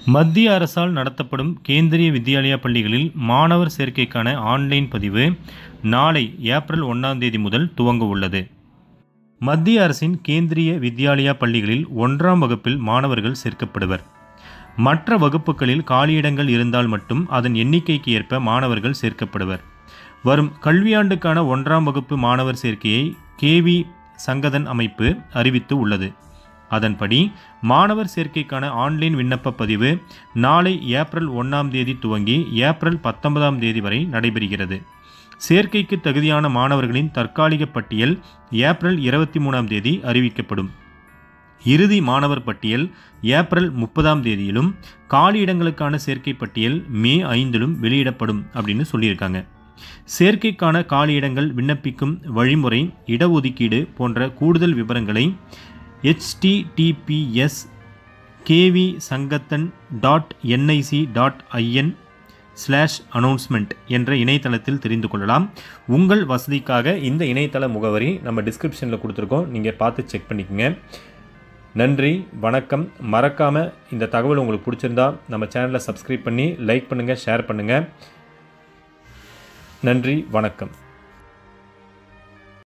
மத்திய அரசால் நடத்தப்படும் கேந்திரிய வித்யாலயா பள்ளிகளில் மாணவர் சேர்க்கைக்கான ஆன்லைன் பதிவு நாளை ஏப்ரல் ஒன்றாம் தேதி முதல் துவங்க உள்ளது மத்திய அரசின் கேந்திரிய வித்யாலயா பள்ளிகளில் ஒன்றாம் வகுப்பில் மாணவர்கள் சேர்க்கப்படுவர் மற்ற வகுப்புகளில் காலியிடங்கள் இருந்தால் மட்டும் அதன் எண்ணிக்கைக்கு ஏற்ப மாணவர்கள் சேர்க்கப்படுவர் வரும் கல்வியாண்டுக்கான ஒன்றாம் வகுப்பு மாணவர் சேர்க்கையை கேவி சங்கதன் அமைப்பு அறிவித்து உள்ளது அதன்படி மாணவர் சேர்க்கைக்கான ஆன்லைன் விண்ணப்ப பதிவு நாளை ஏப்ரல் ஒன்றாம் தேதி துவங்கி ஏப்ரல் பத்தொன்பதாம் தேதி வரை நடைபெறுகிறது சேர்க்கைக்கு தகுதியான மாணவர்களின் தற்காலிக பட்டியல் ஏப்ரல் இருபத்தி மூணாம் தேதி அறிவிக்கப்படும் இறுதி மாணவர் பட்டியல் ஏப்ரல் முப்பதாம் தேதியிலும் காலியிடங்களுக்கான சேர்க்கை பட்டியல் மே ஐந்திலும் வெளியிடப்படும் அப்படின்னு சொல்லியிருக்காங்க சேர்க்கைக்கான காலியிடங்கள் விண்ணப்பிக்கும் வழிமுறை இடஒதுக்கீடு போன்ற கூடுதல் விவரங்களை HTTPS KV sangathan dot NIC dot IN slash announcement என்ற இணையதளத்தில் தெரிந்து கொள்ளலாம் உங்கள் வசதிக்காக இந்த இணையதள முகவரி நம்ம டிஸ்கிரிப்ஷனில் கொடுத்துருக்கோம் நீங்கள் பார்த்து செக் பண்ணிக்கோங்க நன்றி வணக்கம் மறக்காமல் இந்த தகவல் உங்களுக்கு பிடிச்சிருந்தா நம்ம சேனலை சப்ஸ்கிரைப் பண்ணி லைக் பண்ணுங்கள் ஷேர் பண்ணுங்கள் நன்றி வணக்கம்